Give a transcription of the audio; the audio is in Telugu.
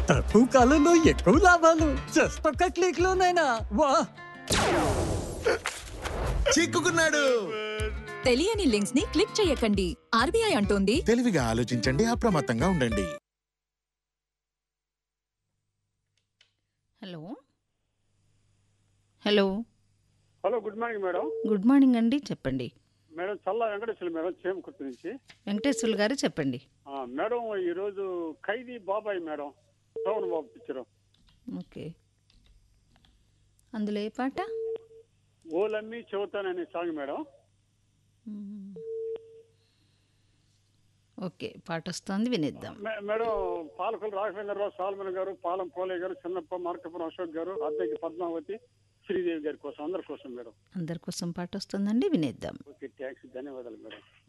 తక్కువ కాలంలో ఎక్కువ లాభాలు జస్ట్ ఒక్క క్లిక్ లోనైనా వా చిక్కుకున్నాడు తెలియని లింక్స్ ని క్లిక్ చేయకండి ఆర్బీఐ అంటోంది తెలివిగా ఆలోచించండి అప్రమత్తంగా ఉండండి hello hello hello good morning madam good morning అండి చెప్పండి మేడం చల్లా వెంకటేశ్వర మేడం చేమకుర్తి నుంచి వెంకటేశ్వర్లు గారు చెప్పండి ఆ, మేడం ఈరోజు Khaidi Babai madam Sravan Babu picture okay అందులో ఏ పాట ఓలమ్మి చెబుతాననే సాంగ్ మేడం మ్మ్. ఓకే పాట వస్తుంది వినిద్దాం మే- మేడం పాలకులు రాఘవేంద్రరావు సాల్మన్ గారు పాలం పోలే గారు చిన్నప్ప మార్కపురం అశోక్ గారు అద్దెకి పద్మావతి శ్రీదేవి గారి కోసం అందరి కోసం మేడం అందరి కోసం పాట వస్తుందండి వినిద్దాం ఓకే థ్యాంక్స్ ధన్యవాదాలు మేడం